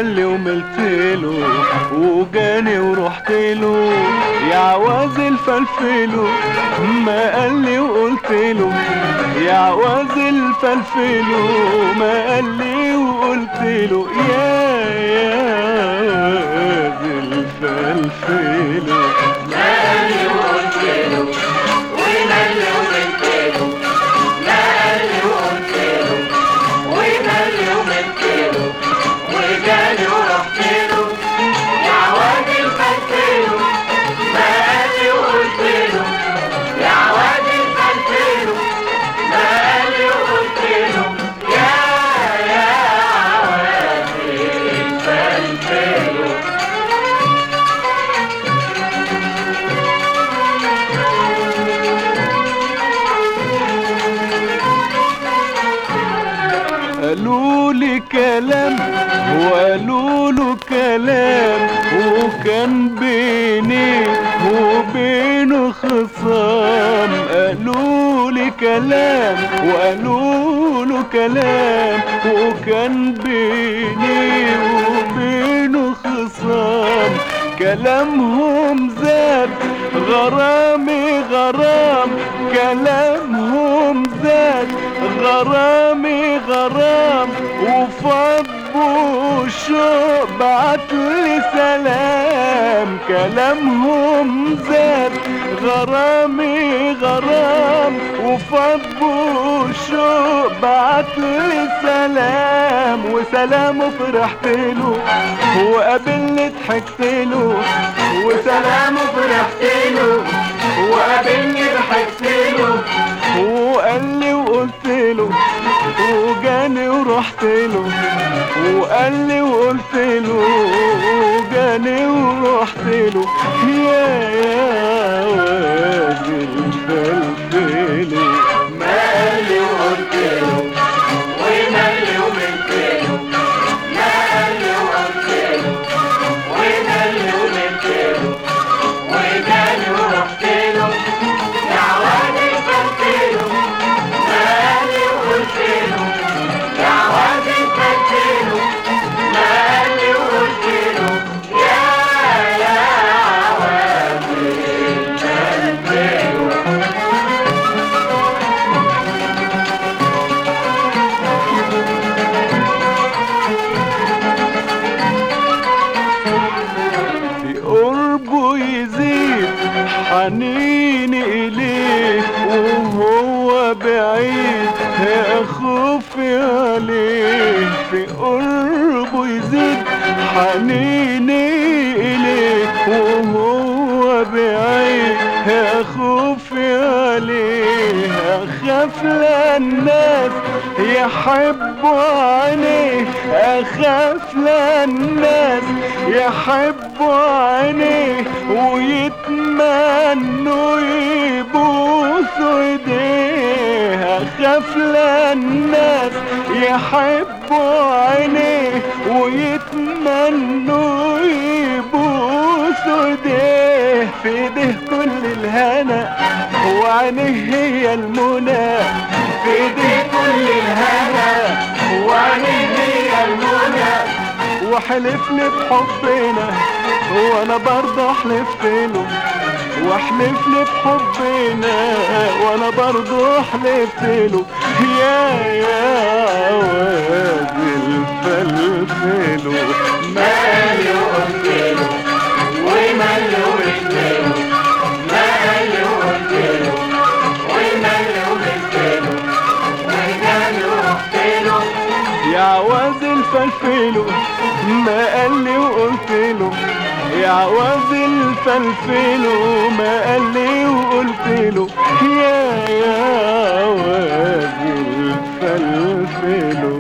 قال لي وملت له وجاني ورحت له يا عواز الفلفلو ما قال لي وقلت له يا عواز الفلفلو ما قال لي وقلت له يا يا عواز الفلفلو مالي وقلت له ومالي وقلت له مالي وقلت له ومالي وقلت له وجالي ورحت له يا عواد الفلفل مالي وقلت له يا عواد الفلفل مالي وقلت له يا يا عواد الفلفل قالوا لي كلام وقالوا له كلام وكان بيني وبينه خصام قالوا لي كلام وقالوا له كلام وكان بيني وبينه خصام كلامهم زاد غرامي غرام كلامهم زاد غرامي غرام وفضوا الشوق بعتلي سلام كلامهم زاد غرامي غرام وفضوا الشوق بعتلي سلام وسلامه فرحت له وقابلني ضحكت له وسلامه فرحت له وقابلني ضحكت له وقال لي وقلت له وجاني ورحت له وقال لي وقلت له وجاني ورحت له يا يا وادي الفلفل مالي وقلت له ومالي وقلت له مالي وقلت له ومالي وقلت له وجالي ورحت له يا عوادي فلت له مالي وقلت له يا عوادي فلت له مالي وقلت له يا يا عوادي فلت له في قربه يزيد حنيني إليه وهو بعيد أخوف عليه في قربه يزيد حنيني إليه وهو بعيد أخوف عليه أخاف للناس يحبوا عينيه أخاف للناس يحبوا عينيه ويتمنوا يبوسوا ايديه اخاف للناس يحبوا عينيه ويتمنوا يبوسوا ايديه في ايديه كل الهنا وعينيه هي المنى في ايديه كل الهنا وعينيه هي المنى وحلفني بحبنا وانا برضه حلفت له واحلفني بحبنا وانا برضه حلفت له يا يا وادي الفلفل مالي وقلت له ومالي وقلت له مالي وقلت له ومالي وقلت له وجالي ورحت له يا عواز الفلفل ما قال لي وقلت له يا عواز الفلفل ما قال لي وقلت له يا يا عواز الفلفل